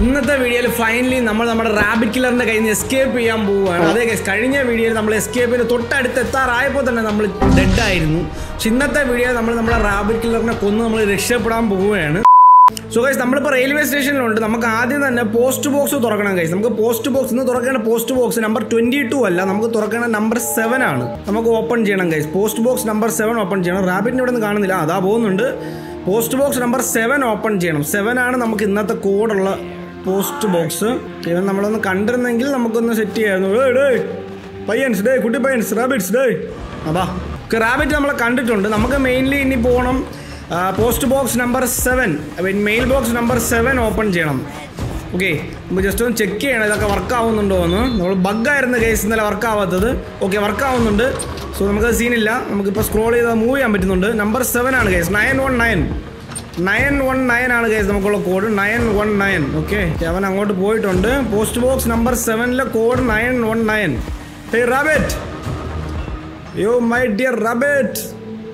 ഇന്നത്തെ വീഡിയോയിൽ ഫൈനലി നമ്മൾ നമ്മുടെ റാബിറ്റ് കില്ലറിന്റെ കയ്യിൽ നിന്ന് എസ്കേപ്പ് ചെയ്യാൻ പോവുകയാണ് അതേ guys, കഴിഞ്ഞ വീഡിയോയിൽ നമ്മൾ എസ്കേപ്പിന് തൊട്ടടുത്ത് എത്താറായപ്പോൾ തന്നെ നമ്മൾ ഡെഡ് ആയിരുന്നു പക്ഷെ ഇന്നത്തെ വീഡിയോയിൽ നമ്മൾ നമ്മുടെ റാബിറ്റ് കില്ലറിനെ കൊന്ന് നമ്മൾ രക്ഷപ്പെടാൻ പോവുകയാണ് സോ ഗൈസ് നമ്മളിപ്പോൾ റെയിൽവേ സ്റ്റേഷനിലുണ്ട് നമുക്ക് ആദ്യം തന്നെ പോസ്റ്റ് ബോക്സ് തുറക്കണം ഗൈസ് നമുക്ക് പോസ്റ്റ് ബോക്സ് ഇന്ന് തുറക്കേണ്ട post box number twenty two അല്ല നമുക്ക് തുറക്കേണ്ട നമ്പർ സെവൻ ആണ് നമുക്ക് ഓപ്പൺ ചെയ്യണം guys post box number seven open ചെയ്യണം റാബിറ്റിന് ഇവിടെ നിന്ന് കാണുന്നില്ല അതാ പോകുന്നുണ്ട് post box number seven open ചെയ്യണം സെവൻ ആണ് നമുക്ക് ഇന്നത്തെ കോഡുള്ള പോസ്റ്റ് ബോക്സ് ഇവൻ നമ്മളൊന്ന് കണ്ടിരുന്നെങ്കിൽ നമുക്കൊന്ന് സെറ്റ് ചെയ്യായിരുന്നു ഏയ് ഡേയ് പയ്യൻസ് ഡേ കുട്ടി പയ്യൻസ് റാബിറ്റ്സ് ഡേ അതാ റാബിറ്റ് നമ്മളെ കണ്ടിട്ടുണ്ട് നമുക്ക് മെയിൻലി ഇനി പോകണം post box number seven mail box number seven open ചെയ്യണം ഓക്കെ നമുക്ക് ജസ്റ്റ് ഒന്ന് ചെക്ക് ചെയ്യണം ഇതൊക്കെ വർക്ക് ആവുന്നുണ്ടോ എന്ന് നമ്മൾ ബഗ്ഗായിരുന്ന കേസ് ഇന്നലെ വർക്ക് ആവാത്തത് ഓക്കെ വർക്ക് ആവുന്നുണ്ട് സോ നമുക്ക് സീനില്ല നമുക്കിപ്പോൾ സ്ക്രോൾ ചെയ്താൽ മൂവ് ചെയ്യാൻ പറ്റുന്നുണ്ട് നമ്പർ സെവൻ ആണ് case nine one nine nine one nine ആണ് കേസ് നമുക്കുള്ള code nine one nine okay അവൻ അങ്ങോട്ട് പോയിട്ടുണ്ട് പോസ്റ്റ് ബോക്സ് നമ്പർ സെവനിലെ code nine one nine hey rabbit yo my dear rabbit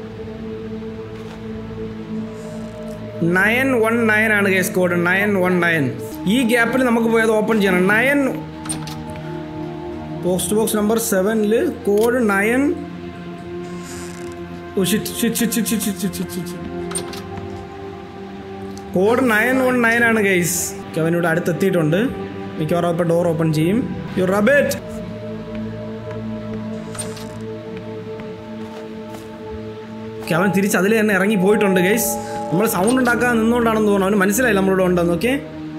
nine one nine ആണ് case code nine one nine ഈ ഗ്യാപ്പിൽ നമുക്ക് പോയത് ഓപ്പൺ ചെയ്യണം നയൻ പോസ്റ്റ് ബോക്സ് നമ്പർ സെവനിൽ code nine code nine one nine ആണ് guys അവൻ ഇവിടെ അടുത്തെത്തിയിട്ടുണ്ട് മിക്കവാറും ഇപ്പോൾ ഡോർ ഓപ്പൺ ചെയ്യും യു റബേറ്റ് ഓക്കെ അവൻ തിരിച്ച് അതിൽ തന്നെ ഇറങ്ങി പോയിട്ടുണ്ട് ഗൈസ് നമ്മൾ സൗണ്ട് ഉണ്ടാക്കാൻ നിന്നുകൊണ്ടാണെന്ന് തോന്നുന്നു അവന് മനസ്സിലായില്ല നമ്മളിവിടെ ഉണ്ടെന്ന് ഓക്കെ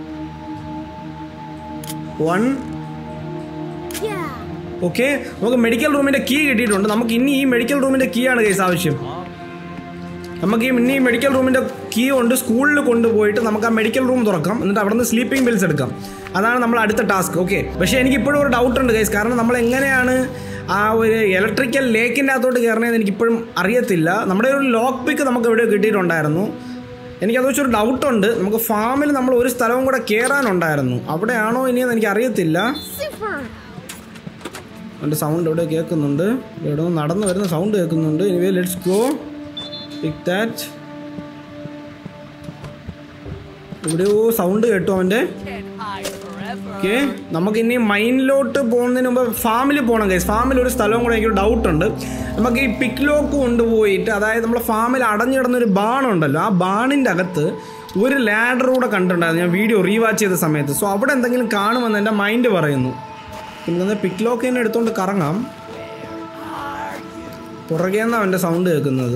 വൺ Yeah. ഓക്കെ നമുക്ക് മെഡിക്കൽ റൂമിന്റെ കീ കിട്ടിയിട്ടുണ്ട് നമുക്ക് ഇനി ഈ മെഡിക്കൽ റൂമിന്റെ കീ ആണ് കേസ് ആവശ്യം നമുക്ക് ഈ ഇനി ഈ മെഡിക്കൽ റൂമിന്റെ കീ കൊണ്ട് സ്കൂളിൽ കൊണ്ടുപോയിട്ട് നമുക്ക് ആ മെഡിക്കൽ റൂം തുറക്കാം എന്നിട്ട് അവിടെ നിന്ന് സ്ലീപ്പിംഗ് ബിൽസ് എടുക്കാം അതാണ് നമ്മൾ അടുത്ത ടാസ്ക് ഓക്കെ പക്ഷേ എനിക്ക് ഇപ്പോഴും ഒരു ഡൗട്ട് ഉണ്ട് ഗൈസ് കാരണം നമ്മൾ എങ്ങനെയാണ് ആ ഒരു ഇലക്ട്രിക്കൽ ലേക്കിൻ്റെ അകത്തോട്ട് കയറണതെന്ന് എനിക്കിപ്പോഴും അറിയത്തില്ല നമ്മുടെ ഒരു ലോക്ക് പിക്ക് നമുക്ക് ഇവിടെ കിട്ടിയിട്ടുണ്ടായിരുന്നു എനിക്കത് വെച്ചൊരു ഡൗട്ടുണ്ട് നമുക്ക് ഫാമിൽ നമ്മൾ ഒരു സ്ഥലവും കൂടെ കയറാനുണ്ടായിരുന്നു അവിടെയാണോ ഇനിയെന്ന് എനിക്ക് അറിയത്തില്ല Super. അവൻ്റെ സൗണ്ട് ഇവിടെ കേൾക്കുന്നുണ്ട് ഇവിടെ നിന്ന് നടന്നു വരുന്ന സൗണ്ട് കേൾക്കുന്നുണ്ട് anyway let's go pick that ഇവിടെയോ സൗണ്ട് കേട്ടു അവൻ്റെ ഓക്കെ നമുക്ക് ഇനി മൈനിലോട്ട് പോകുന്നതിന് മുമ്പ് ഫാമിൽ പോകണം ഗൈസ് ഫാമിൽ ഒരു സ്ഥലവും കൂടെ എനിക്കൊരു ഡൗട്ട് ഉണ്ട് നമുക്ക് ഈ പിക്ക് ലോക്ക് കൊണ്ടുപോയിട്ട് അതായത് നമ്മളെ ഫാമിൽ അടഞ്ഞിടുന്ന ഒരു ബാണുണ്ടല്ലോ ആ ബാണിൻ്റെ അകത്ത് ഒരു ലാഡർ കൂടെ കണ്ടിട്ടുണ്ടായിരുന്നു ഞാൻ വീഡിയോ റീവാച്ച് ചെയ്ത സമയത്ത് സോ അവിടെ എന്തെങ്കിലും കാണുമെന്ന് എൻ്റെ മൈൻഡ് പറയുന്നു പിന്നെ പിക്ക് ലോക്ക് തന്നെ എടുത്തുകൊണ്ട് കറങ്ങാം പുറകെ നിന്നാണ് അവൻ്റെ സൗണ്ട് കേൾക്കുന്നത്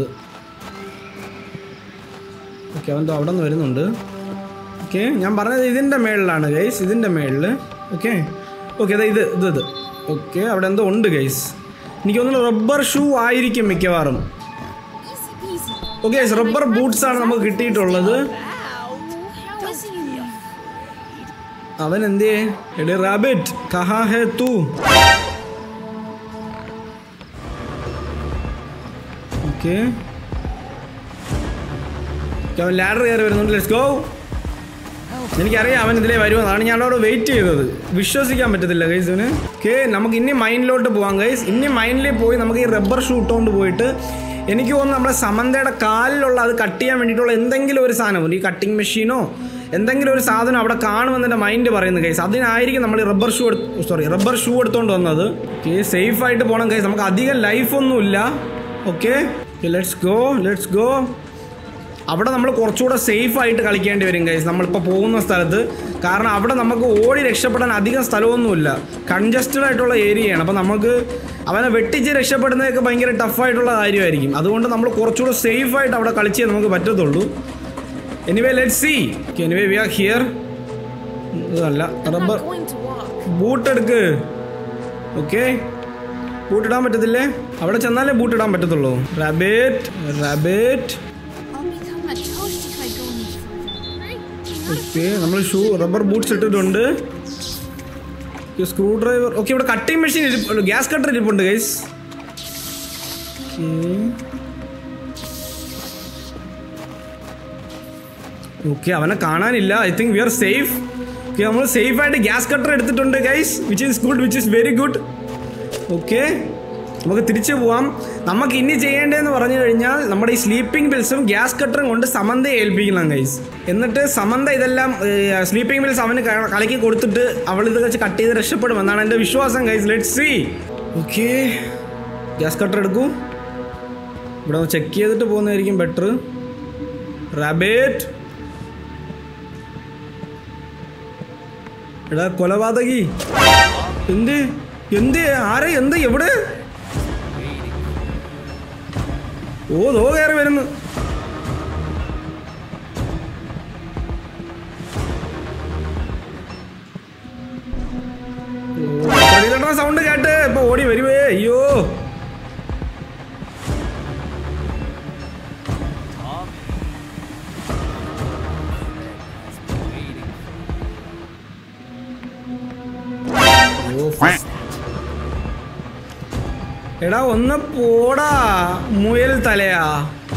ഓക്കെ അവൻ ദോ അവിടെ നിന്ന് വരുന്നുണ്ട് ഓക്കെ ഞാൻ പറഞ്ഞത് ഇതിൻ്റെ മേളിലാണ് ഗൈസ് ഇതിൻ്റെ മേളിൽ ഓക്കെ ഓക്കെ അതെ ഇത് ഇത് ഇത് ഓക്കെ അവിടെ എന്തോ ഉണ്ട് ഗൈസ് എനിക്ക് തോന്നുന്നു റബ്ബർ ഷൂ ആയിരിക്കും മിക്കവാറും Easy peasy. Okay guys rubber boots ആണ് നമുക്ക് കിട്ടിയിട്ടുള്ളത് How is he? അവൻ എന്തേ എടേ റാബിറ്റ് കഹാ ഹേ തൂ ഓക്കെ അവൻ ലാഡർ കയറി വരുന്നുണ്ട് ലെറ്റ്സ് ഗോ എനിക്കറിയാം അവൻ ഇതിലേ വരുമെന്ന് അതാണ് ഞാൻ അവിടെ വെയിറ്റ് ചെയ്തത് വിശ്വസിക്കാൻ പറ്റത്തില്ല ഗൈസ് ഇവന് ഓക്കെ നമുക്ക് ഇനി മൈൻഡിലോട്ട് പോവാം ഗൈസ് ഇനി മൈൻഡിൽ പോയി നമുക്ക് ഈ റബ്ബർ ഷൂട്ടുകൊണ്ട് പോയിട്ട് എനിക്ക് തോന്നുന്നു നമ്മുടെ സമന്തയുടെ കാലിലുള്ള അത് കട്ട് ചെയ്യാൻ വേണ്ടിയിട്ടുള്ള എന്തെങ്കിലും ഒരു സാധനം ഈ കട്ടിങ് മെഷീനോ എന്തെങ്കിലും ഒരു സാധനം അവിടെ കാണുമെന്ന് എൻ്റെ മൈൻഡ് പറയുന്നു ഗൈസ് അതിനായിരിക്കും നമ്മൾ ഈ rubber shoe sorry rubber shoe എടുത്തുകൊണ്ട് വന്നത് ഓക്കെ സേഫ് ആയിട്ട് പോകണം ഗൈസ് നമുക്ക് അധികം ലൈഫൊന്നുമില്ല okay let's go let's go അവിടെ നമ്മൾ കുറച്ചുകൂടെ സേഫ് ആയിട്ട് കളിക്കേണ്ടി വരും ഗൈസ് നമ്മളിപ്പോൾ പോകുന്ന സ്ഥലത്ത് കാരണം അവിടെ നമുക്ക് ഓടി രക്ഷപ്പെടാൻ അധികം സ്ഥലമൊന്നുമില്ല കൺജസ്റ്റഡ് ആയിട്ടുള്ള ഏരിയയാണ് അപ്പോൾ നമുക്ക് അവനെ വെട്ടിച്ച് രക്ഷപ്പെടുന്നതൊക്കെ ഭയങ്കര ടഫായിട്ടുള്ള കാര്യമായിരിക്കും അതുകൊണ്ട് നമ്മൾ കുറച്ചുകൂടെ സേഫ് ആയിട്ട് അവിടെ കളിച്ചേ നമുക്ക് പറ്റത്തുള്ളൂ anyway let see anyway we are here ഇതല്ല rubber Not going to walk. Boot എടുക്ക് ഓക്കെ ബൂട്ട് ഇടാൻ പറ്റത്തില്ലേ അവിടെ ചെന്നാലേ ബൂട്ട് ഇടാൻ പറ്റത്തുള്ളൂ rabbit rabbit I'll become a toast if I go any further. Right? Okay നമ്മൾ ഷൂ റബ്ബർ ബൂട്ട്സ് ഇട്ടിട്ടുണ്ട് സ്ക്രൂ ഡ്രൈവർ ഓക്കെ ഇവിടെ കട്ടിംഗ് മെഷീൻ ഇരിപ്പുണ്ട് ഗ്യാസ് കട്ടർ ഇരിപ്പുണ്ട് ഗൈസ് ഓക്കെ അവനെ കാണാനില്ല I think we are safe okay നമ്മൾ safe ആയിട്ട് gas cutter എടുത്തിട്ടുണ്ട് guys which is good which is very good okay നമുക്ക് തിരിച്ചു പോവാം നമുക്ക് ഇനി ചെയ്യേണ്ടതെന്ന് പറഞ്ഞു കഴിഞ്ഞാൽ നമ്മുടെ ഈ സ്ലീപ്പിംഗ് പിൽസും ഗ്യാസ് കട്ടറും കൊണ്ട് സമന്തയെ ഏൽപ്പിക്കണം ഗൈസ് എന്നിട്ട് സമന്ത ഇതെല്ലാം സ്ലീപ്പിംഗ് പിൽസ് അവന് ക- കലക്കി കൊടുത്തിട്ട് അവൾ ഇത് വെച്ച് കട്ട് ചെയ്ത് രക്ഷപ്പെടും എന്നാണ് എൻ്റെ വിശ്വാസം guys let see okay gas cutter എടുക്കൂ ഇവിടെ ഒന്ന് ചെക്ക് ചെയ്തിട്ട് പോകുന്നതായിരിക്കും ബെറ്റർ റാബേറ്റ് എടാ കൊലപാതകി എന്ത് എന്ത് ആരെ എന്ത് എവിടെ ഓ ദോ കയറി വരുന്നു സൗണ്ട് കേട്ട് ഇപ്പൊ ഓടി വരുവേ അയ്യോ ഓ, ഫസ്- എടാ ഒന്ന് പോടാ മുയൽ തലയാ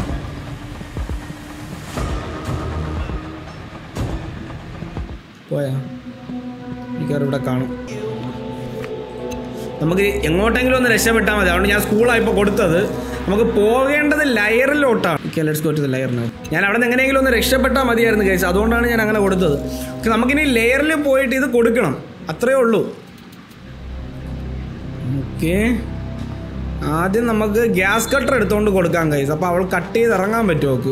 പോയാ മിക്കവാറും ഇവിടെ കാണും നമുക്ക് എങ്ങോട്ടെങ്കിലും ഒന്ന് രക്ഷപ്പെട്ടാൽ മതി അതുകൊണ്ട് ഞാൻ സ്കൂളാണ് കൊടുത്തത് നമുക്ക് പോകേണ്ടത് ലയറിലോട്ടാണ് okay let's go to the ലയറിന് ഞാൻ അവിടെ നിന്ന് എങ്ങനെയെങ്കിലും ഒന്ന് രക്ഷപ്പെട്ടാൽ മതിയായിരുന്നു കേസ് അതുകൊണ്ടാണ് ഞാൻ അങ്ങനെ കൊടുത്തത് ഓക്കെ നമുക്കിനി ലെയറിൽ പോയിട്ട് ഇത് കൊടുക്കണം അത്രേ ഉള്ളൂ ഓക്കെ ആദ്യം നമുക്ക് ഗ്യാസ് കട്ടർ എടുത്തുകൊണ്ട് കൊടുക്കാം കൈസ് അപ്പോൾ അവൾ കട്ട് ചെയ്ത് ഇറങ്ങാൻ പറ്റുമോ അവൾക്ക്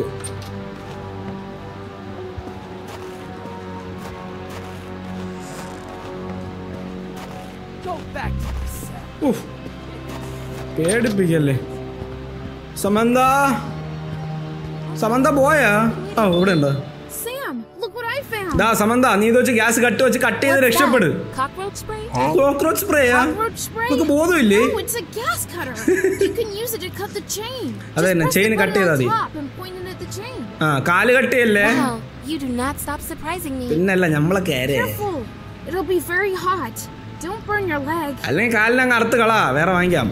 ഉഫ്. പേടിപ്പിക്കല്ലേ സമന്ത സമന്ത പോയാ ആ ഇവിടെ ഉണ്ടോ Sam, look what I found. ദാ സമന്ത നീ ഇത് വെച്ച് ഗ്യാസ് കട്ട് വെച്ച് കട്ട് ചെയ്ത് What's രക്ഷപ്പെട് that? Cockroach spray? കോക്രോച്ച് സ്പ്രേയാ Cockroach spray? നമുക്ക് ബോധമില്ലേ No, it's a gas cutter. you can use it to cut the chain. അതെ, Just ന- press chain the cut button ചെയ്താ on മതി. top and point it at the chain. ആ കാല് cut ചെയ്യല്ലേ Wow, you do not stop surprising me. പിന്നല്ല നമ്മളെ കയറേ Careful. It'll be very hot. Don't burn your leg. അല്ലെങ്കിൽ കാലിനങ്ങ് അറുത്ത് കളാ വേറെ വാങ്ങിക്കാം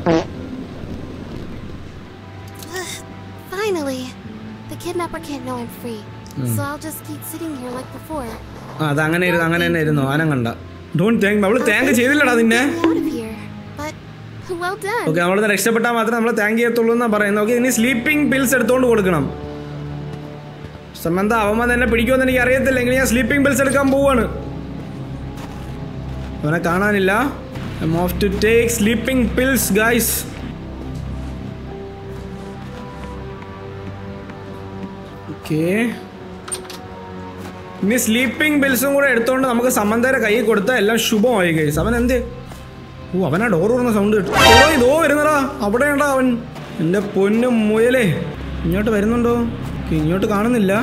Finally, the kidnapper can't know I'm free, so I'll just keep sitting here like before. ആ അത് അങ്ങനെ ഇരുന്നു അങ്ങനെ തന്നെ ഇരുന്നു ആനം കണ്ട ഡോണ്ട് താങ്ക് അവള് താങ്ക് ചെയ്തില്ലടാ നിന്നെ Get me out of here, but well done. Okay നമ്മളിന്ന് രക്ഷപ്പെട്ടാൽ മാത്രമേ നമ്മൾ താങ്ക് ചെയ്യത്തുള്ളൂ എന്നാ പറയുന്നത് ഓക്കെ ഇനി സ്ലീപ്പിംഗ് പിൽസ് എടുത്തോണ്ട് കൊടുക്കണം സമന്ത അവന്മാർ തന്നെ പിടിക്കുമെന്ന് എനിക്ക് അറിയത്തില്ല എങ്കിൽ ഞാൻ സ്ലീപ്പിംഗ് പിൽസ് എടുക്കാൻ പോവാണ് അവനെ കാണാനില്ല I have to take sleeping pills guys okay ഇനി സ്ലീപ്പിംഗ് പിൽസും കൂടെ എടുത്തോണ്ട് നമുക്ക് സമന്തയുടെ കയ്യിൽ കൊടുത്താൽ എല്ലാം ശുഭമായി ഗൈസ് അവൻ എന്ത് ഓ അവനാ ഡോർ തുറന്ന സൗണ്ട് കേട്ടു ഓ ഇതോ വരുന്നടാ അവിടെ ഉണ്ടാ അവൻ എൻ്റെ പൊന്നും മുയലേ ഇങ്ങോട്ട് വരുന്നുണ്ടോ ഓക്കേ, ഇങ്ങോട്ട് കാണുന്നില്ല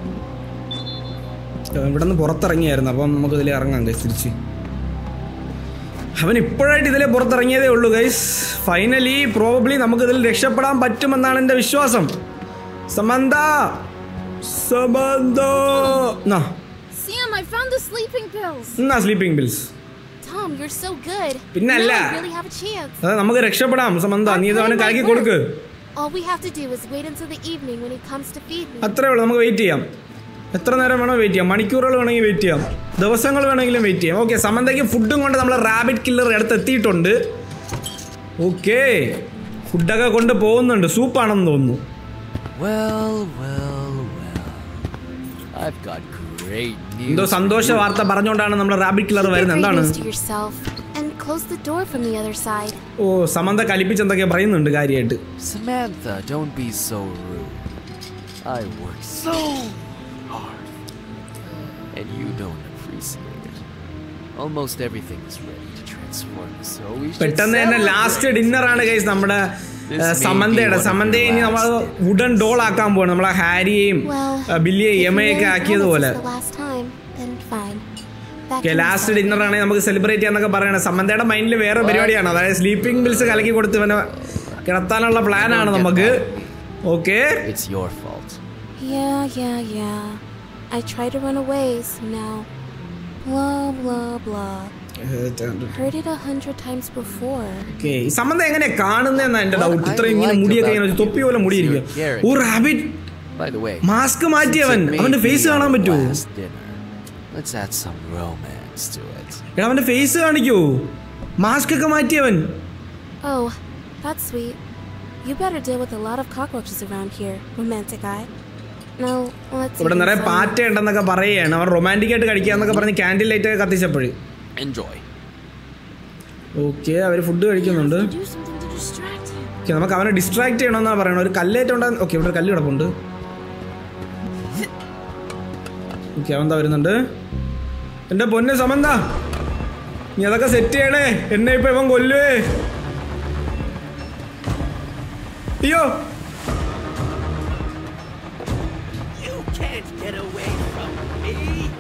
അവൻ ഇവിടെ നിന്ന് പുറത്തിറങ്ങിയായിരുന്നു അപ്പം നമുക്ക് ഇതിലേ ഇറങ്ങാം ഗൈസ് തിരിച്ച് അവൻ ഇപ്പോഴായിട്ട് ഇതിലെ പുറത്തിറങ്ങിയതേ ഉള്ളൂ ഗൈസ് ഫൈനലി പ്രോബബ്ലി നമുക്ക് ഇതിൽ രക്ഷപ്പെടാൻ പറ്റുമെന്നാണ് എൻ്റെ വിശ്വാസം സമന്ത സമന്ത എന്നാ Sam, I found the sleeping pills. എന്നാ sleeping pills Tom, you're so good. പിന്നല്ല. Now I really have a chance. അതെ നമുക്ക് രക്ഷപ്പെടാം സമന്ത നീ ഇത് അവന് കലക്കി കൊടുക്ക് All we have to do is wait until the evening when he comes to feed me. അത്രേ ഉള്ളൂ നമുക്ക് വെയിറ്റ് ചെയ്യാം എത്ര നേരം വേണോ വെയിറ്റ് ചെയ്യാം മണിക്കൂറുകൾ വേണമെങ്കിൽ വെയിറ്റ് ചെയ്യാം ദിവസങ്ങൾ വേണമെങ്കിലും വെയിറ്റ് ചെയ്യാം ഓക്കെ സമന്തയ്ക്ക് ഫുഡും കൊണ്ട് നമ്മൾ റാബിറ്റ് കില്ലർ അടുത്ത് എത്തിയിട്ടുണ്ട് ഓക്കെ ഫുഡൊക്കെ കൊണ്ട് പോകുന്നുണ്ട് സൂപ്പാണെന്ന് തോന്നുന്നു Well, well, well. I've got great എന്തോ news. സന്തോഷ വാർത്ത പറഞ്ഞുകൊണ്ടാണ് നമ്മൾ റാബിറ്റ് കില്ലർ Keep വരുന്നത് your എന്താണ് news to yourself and close the door from the other side. ഓ സമന്ത കലിപ്പിച്ച് എന്തൊക്കെയാ പറയുന്നുണ്ട് കാര്യമായിട്ട് Samantha, don't be so rude. I worked so hard. And you don't appreciate it. Almost everything is ready to transform, so we should പെട്ടെന്ന് തന്നെ last ഡിന്നറാണ് കൈസ് നമ്മുടെ This ഏ, may be സമന്തയുടെ one of സമന്തയെ your ഇനി നമ്മൾ last വുഡൻ ഡോൾ ആക്കാൻ പോവാണ് നമ്മളെ ഹാരിയെയും Well, ഏ, ബില്ലിയെയും if you യമയൊക്കെ really ആക്കിയതുപോലെ promise it's the last time, then fine. Back okay to my last side. Dinner ആണെങ്കിൽ നമുക്ക് സെലിബ്രേറ്റ് ചെയ്യാന്നൊക്കെ പറയണം സമന്തയുടെ മൈൻഡിൽ വേറെ പരിപാടിയാണ് അതായത് സ്ലീപ്പിംഗ് ബിൽസ് കലക്കി കൊടുത്ത് ഇവനെ കിടത്താനുള്ള പ്ലാൻ ആണ് നമുക്ക് okay It's your fault. Yeah, yeah, yeah. I tried to run away, so now. Blah, blah, blah. Heard it a hundred times before. Okay ഈ സംബന്ധം എങ്ങനെയാ കാണുന്നതെന്നാ എന്റെ What ഡൗട്ട് I ഇത്ര ഇങ്ങനെ like മുടിയൊക്കെ about ഇങ്ങനെ ഒരു തൊപ്പി പോലെ മുടിയിരിക്കുക is your ഓ rabbit By the way, mask since മാറ്റിയവൻ it may അവന്റെ be ഫേസ് our കാണാൻ പറ്റുമോ last dinner, let's add some romance to it. എടാ അവന്റെ ഫേസ് കാണിക്കോ മാസ്ക് ഒക്കെ മാറ്റിയവൻ Oh, That's sweet. You better deal with a lot of cockroaches around here, romantic guy. Now, let's ഇവിടെ eat നിറയെ some. പാറ്റ ഉണ്ടെന്നൊക്കെ പറയുകയാണ് അവൻ റൊമാൻറ്റിക് ആയിട്ട് കഴിക്കാന്നൊക്കെ പറഞ്ഞ് ക്യാൻഡിൽ ലൈറ്റ് ഒക്കെ കത്തിച്ചപ്പോഴേ Enjoy. ഓക്കെ അവർ ഫുഡ് കഴിക്കുന്നുണ്ട് Do something to distract him. Okay നമുക്ക് അവനെ ഡിസ്ട്രാക്ട് ചെയ്യണമെന്നാണ് പറയുന്നത് ഒരു കല്ലേറ്റം ഉണ്ടാകും ഓക്കെ ഇവിടെ ഒരു കല്ല് കിടപ്പുണ്ട് ഓക്കെ അവൻ എന്താ വരുന്നുണ്ട് എൻ്റെ പൊന്നെ സമന്ത നീ അതൊക്കെ സെറ്റ് ചെയ്യണേ എന്നെ ഇപ്പൊ ഇവൻ കൊല്ലുവേ അയ്യോ You can't get away from me.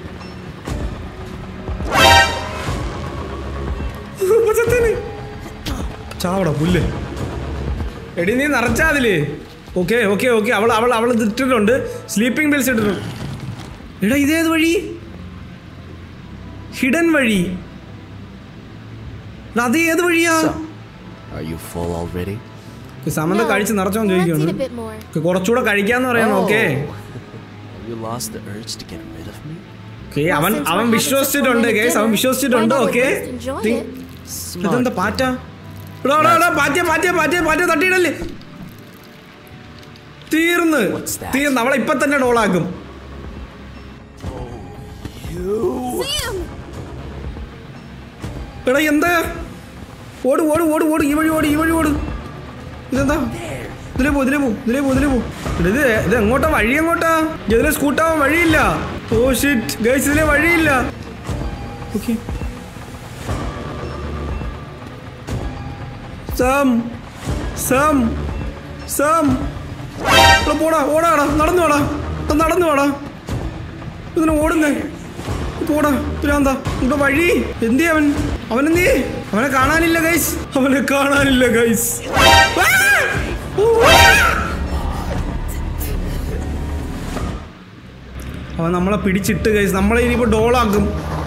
ഉപസത്തിന്. ചാവടാ പുല്ല് എടി നീ നിറച്ചാ അതില് ഓക്കെ ഓക്കെ ഓക്കെ അവൾ അവൾ അവൾ ഇത് ഇട്ടിട്ടുണ്ട് സ്ലീപ്പിംഗ് ബിൽസ് ഇട്ടിട്ടുണ്ട് എടാ ഇതേത് വഴി ഹിഡൻ വഴി എടാ, അത് ഏത് വഴിയാ So, are you full already? Okay, Samantha No, കഴിച്ച് നിറച്ചോന്ന് let's eat a ചോദിക്കുകയാണ് bit more. ഓക്കേ, കുറച്ചുകൂടെ കഴിക്കാന്ന് പറയാം okay Have you lost the urge to get rid of me? Okay അവൻ അവൻ വിശ്വസിച്ചിട്ടുണ്ട് കേസ് അവൻ വിശ്വസിച്ചിട്ടുണ്ട് ഓക്കെ ഇതെന്താ Smart. പാറ്റ എടാ, എടാ, എടാ, പാറ്റ പാറ്റ പാറ്റ പാറ്റ തട്ടിയിടല്ലേ തീർന്ന് What's that? തീർന്ന് അവളെ ഇപ്പൊ തന്നെ ഡോളാക്കും Sam! എടാ എന്താ ഓട് ഓട് ഓട് ഓട് ഈ വഴി ഓട് ഈ വഴി ഓട് ഇതെന്താ ഇതിലേ പോ ഇതിലേ പോ ഇതിലേ പോ ഇതിലേ പോ എടാ, ഇത് ഇത് എങ്ങോട്ടാ വഴി എങ്ങോട്ടാ ഇതിലെ സ്കൂട്ടാവാൻ വഴിയില്ല ഓ ഷിറ്റ് ഗൈസ് ഇതിലെ വഴിയില്ല ഓക്കെ സം സം സം എടാ, പോടാ ഓടാടാ നടന്നു വാടാ എടാ, നടന്നു വാടാ ഇതിന് ഓടുന്നേ പോടാ പിന്നെന്താ ഇവിടെ വഴി എന്തി അവൻ അവനെന്തി അവനെ കാണാനില്ല ഗൈസ് അവനെ കാണാനില്ല ഗൈസ് അവൻ നമ്മളെ പിടിച്ചിട്ട് ഗൈസ് നമ്മളെ ഇനിയിപ്പോ ഡോളാക്കും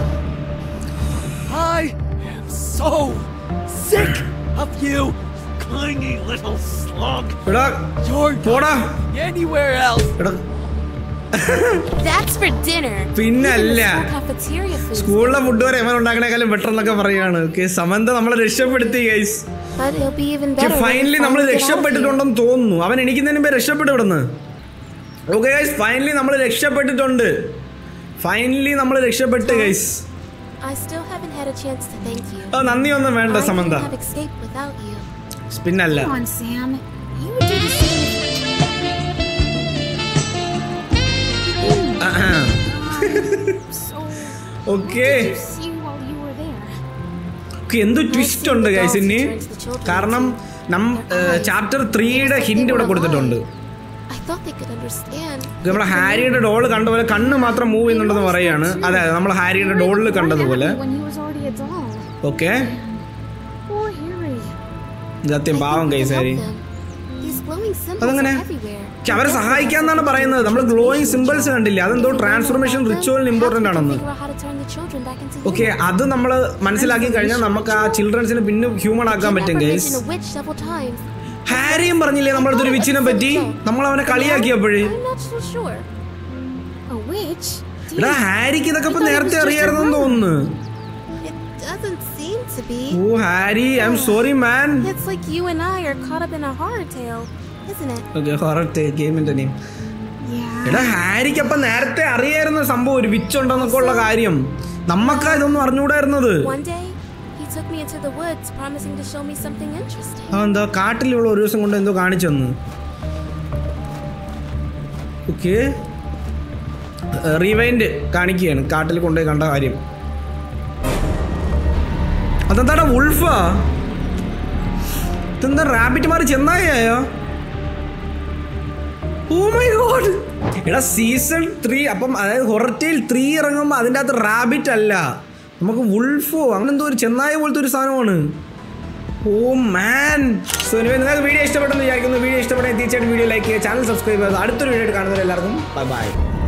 I am so sick of you, clingy little slug. എടാ You're പോടാ anywhere else. എടാ That's for dinner. പിന്നല്ല. Even the school cafeteria food. സ്കൂളിലെ ഫുഡ് വരെ എവൻ ഉണ്ടാക്കണേക്കാളും ബെറ്റർ എന്നൊക്കെ പറയാണ് ഓക്കെ സമന്ത നമ്മളെ രക്ഷപ്പെടുത്തി guys But it'll be even better. when we finally നമ്മൾ finally get out of here. രക്ഷപ്പെട്ടിട്ടുണ്ടെന്ന് തോന്നുന്നു അവൻ എണീക്കുന്നതിന് മുമ്പേ രക്ഷപ്പെട്ടു ഇവിടുന്ന് ഓക്കെ ഗൈസ് ഫൈനലി നമ്മൾ രക്ഷപ്പെട്ടിട്ടുണ്ട് ഫൈനലി നമ്മൾ രക്ഷപ്പെട്ട് guys I still haven't had a chance to thank you. നന്ദി ഒന്നും വേണ്ട I Samantha couldn't have escaped without you. പിന്നല്ല Come on, Sam. You would do the same. So, okay you see while you were there. എന്ത് twist ഉണ്ട് guys ഇനി കാരണം നം chapter ത്രീയുടെ ഹിന്റ് ഇവിടെ കൊടുത്തിട്ടുണ്ട് I thought they could understand. നമ്മളെ ഹാരിയുടെ ഡോള് കണ്ട പോലെ കണ്ണ് മാത്രം മൂവ് ചെയ്യുന്നുണ്ടെന്ന് പറയാണ് അതെ അതെ നമ്മൾ ഹാരിയുടെ ഡോളിൽ കണ്ടതുപോലെ When he was already a doll. Okay Poor Harry. സത്യം I പാവം think we guys can Harry help them. These glowing symbols അതെങ്ങനെ? are everywhere. പക്ഷെ അവരെ സഹായിക്കാന്നാണ് പറയുന്നത് നമ്മൾ ഗ്ലോയിങ് സിമ്പിൾസ് കണ്ടില്ല അതെന്തോ ട്രാൻസ്ഫോർമേഷൻ റിച്വലിന് ഇമ്പോർട്ടന്റ് ആണെന്ന് Figure out how to turn the children back into okay humans. അത് നമ്മൾ മനസ്സിലാക്കി കഴിഞ്ഞാൽ നമുക്ക് ആ ചിൽഡ്രൻസിനെ പിന്നെ ഹ്യൂമൺ ആക്കാൻ പറ്റും Never guys mentioned a witch several times. ഹാരിയും പറഞ്ഞില്ലേ നമ്മളടുത്തൊരു വിച്ചിനെ പറ്റി നമ്മൾ അവനെ കളിയാക്കിയപ്പോഴേ I'm not so sure. A witch? Do എടാ you ഹാരിക്ക് ഇതൊക്കെ ഇപ്പൊ നേരത്തെ അറിയായിരുന്നെന്ന് തോന്നുന്നു It doesn't seem to be. Oh Harry I am sorry man It's like you and I are caught up in a horror tale, isn't it? Okay horror ഗെയിമിന്റെ name Yeah. എടാ ഹാരിക്ക് അപ്പൊ നേരത്തെ അറിയായിരുന്ന സംഭവം ഒരു വിച്ച് ഉണ്ടെന്നൊക്കെ ഉള്ള കാര്യം നമ്മക്കാ ഇതൊന്നും അറിഞ്ഞുകൂടായിരുന്നത് One day, he took me into the woods, promising to show me something interesting. അതെന്താ കാട്ടിലുള്ള ഒരു ദിവസം കൊണ്ട് എന്തോ കാണിച്ചെന്ന് ഓക്കെ റിവൈൻഡ് കാണിക്കുകയാണ് കാട്ടിൽ കൊണ്ടുപോയി കണ്ട കാര്യം അതെന്താടാ ഉൾഫാ ഇതെന്താ റാബിറ്റ് മാറി ചെന്നായോ ഓ മൈ ഗോഡ് എടാ സീസൺ ത്രീ അപ്പം അതായത് ഹൊററ്റയിൽ ത്രീ ഇറങ്ങുമ്പോൾ അതിൻ്റെ അകത്ത് റാബിറ്റ് അല്ല നമുക്ക് വുൾഫോ അങ്ങനെ എന്തോ ഒരു ചെന്നായ പോലത്തെ ഒരു സാധനമാണ് ഓ മാൻ സോ ഇനി നിങ്ങൾക്ക് വീഡിയോ ഇഷ്ടപ്പെട്ടെന്ന് വിചാരിക്കുന്നു വീഡിയോ ഇഷ്ടപ്പെട്ടെങ്കിൽ തീർച്ചയായിട്ടും വീഡിയോ ലൈക്ക് ചെയ്യുക ചാനൽ സബ്സ്ക്രൈബ് ചെയ്യുക അടുത്തൊരു വീഡിയോ ആയിട്ട് കാണുന്നവരെല്ലാവർക്കും ബൈ ബൈ